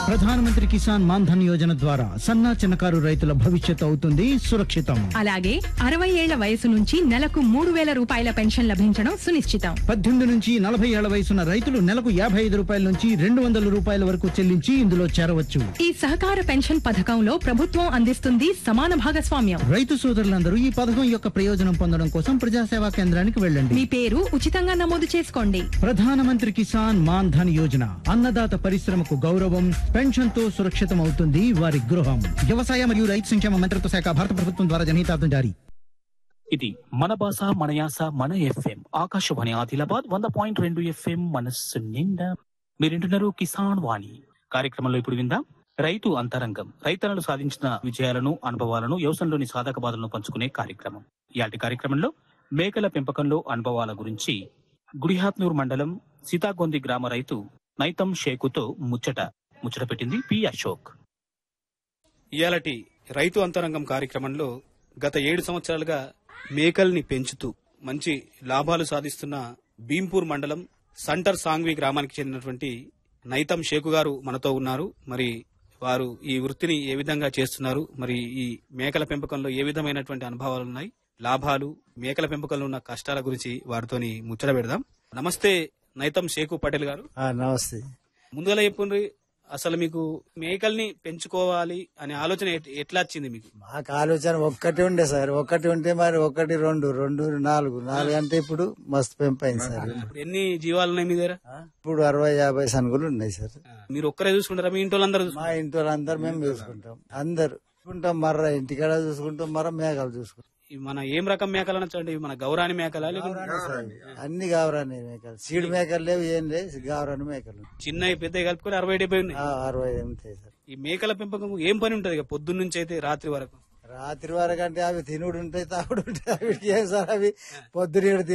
ప్రధానమంత్రి కిసాన్ మాన్ధన్ యోజన ద్వారా సన్నా చిన్నకారు రైతుల భవిష్యత్తు అవుతుంది సురక్షితం అలాగే అరవై ఏళ్ల వయసు నుంచి నెలకు మూడు వేల రూపాయల పెన్షన్ లభించడం సునిశ్చితం పద్దెనిమిది నుంచి నలభై ఏళ్ల వయసున్న రైతులు నెలకు యాభై ఐదు రూపాయల నుంచి రెండు వందల రూపాయల వరకు చెల్లించి ఇందులో చేరవచ్చు ఈ సహకార పెన్షన్ పథకంలో ప్రభుత్వం అందిస్తుంది సమాన భాగస్వామ్యం రైతు సోదరులందరూ ఈ పథకం యొక్క ప్రయోజనం పొందడం కోసం ప్రజాసేవా కేంద్రానికి వెళ్ళండి మీ పేరు ఉచితంగా నమోదు చేసుకోండి ప్రధానమంత్రి కిసాన్ మాన్ ధన్ యోజన అన్నదాత పరిశ్రమకు గౌరవం పెన్షన్ తో సురక్షితం అవుతుంది వారి గృహం వ్యవసాయ మరియు రైతు సంక్షేమ మంత్రిత్వ శాఖ భారత ప్రభుత్వం ద్వారా జనహితార్థం జారీ ఇది మన భాష మన యాస మన ఎఫ్ఎం ఆకాశవాణి ఆదిలాబాద్ వంద పాయింట్ రెండు ఎఫ్ఎం మనస్సు నిండా మీరింటున్నారు కిసాన్ వాణి కార్యక్రమంలో ఇప్పుడు విందాం రైతు అంతరంగం రైతన్నలు సాధించిన విజయాలను అనుభవాలను వ్యవసాయంలోని సాధక బాధలను పంచుకునే కార్యక్రమం ఇలాంటి కార్యక్రమంలో మేకల పెంపకంలో అనుభవాల గురించి గుడిహాత్నూర్ మండలం సీతాగొంది గ్రామ రైతు నైతం షేకుతో ముచ్చట ముచ్చట పెట్టింది పి అశోక్ ఇయాలటి రైతు అంతరంగం కార్యక్రమంలో గత ఏడు సంవత్సరాలుగా మేకల్ని పెంచుతూ మంచి లాభాలు సాధిస్తున్న భీంపూర్ మండలం సంటర్ సాంగ్వి గ్రామానికి చెందినటువంటి నైతం షేకు గారు మనతో ఉన్నారు మరి వారు ఈ వృత్తిని ఏ విధంగా చేస్తున్నారు మరి ఈ మేకల పెంపకంలో ఏ విధమైనటువంటి అనుభవాలు ఉన్నాయి లాభాలు మేకల పెంపకంలో ఉన్న కష్టాల గురించి వారితోని ముచ్చట పెడదాం నమస్తే నైతం షేకు పటేల్ గారు ఆ, నమస్తే ముందుగా చెప్పుండ్రి అసలు మీకు మేకల్ని పెంచుకోవాలి అనే ఆలోచన ఎట్- ఎట్లా వచ్చింది మీకు మాకు ఆలోచన ఒక్కటి ఉండే సార్ ఒక్కటి ఉంటే మరి ఒకటి రెండు రెండు నాలుగు నాలుగు అంటే ఇప్పుడు మస్తు పెంపైంది సార్ ఇప్పుడు ఎన్ని జీవాలు ఉన్నాయి మీ దగ్గర ఆ, ఇప్పుడు అరవై యాభై సనుగులు ఉన్నాయి సార్ మీరు ఒక్కరే చూసుకుంటారా మీ ఇంట్లో అందరూ మా ఇంటి వాళ్ళందరూ మేము చూసుకుంటాం అందరు చూసుకుంటాం మర్ర ఇంటికాడ చూసుకుంటాం మర్ర మేకలు చూసుకుంటాం మన ఏం రకం మేకలు అనొచ్చండి మన గౌరాని మేకలా లేకుంటే అన్ని గావరాని మేకలు సీడ్ మేకలు లేవు ఏం లేవు గావరాని మేకలు చిన్న పెద్ద కలుపుకొని అరవై డెబ్బై ఉన్నాయి ఆ, అరవై ఉంటాయి సార్ ఈ మేకల పెంపకం ఏం పని ఉంటది ఇక పొద్దున్న నుంచి అయితే రాత్రి వరకు రాత్రి వరకు అంటే అవి తినుడు ఉంటాయి తాగుడు ఉంటాయి అవి ఏం సార్ అవి పొద్దున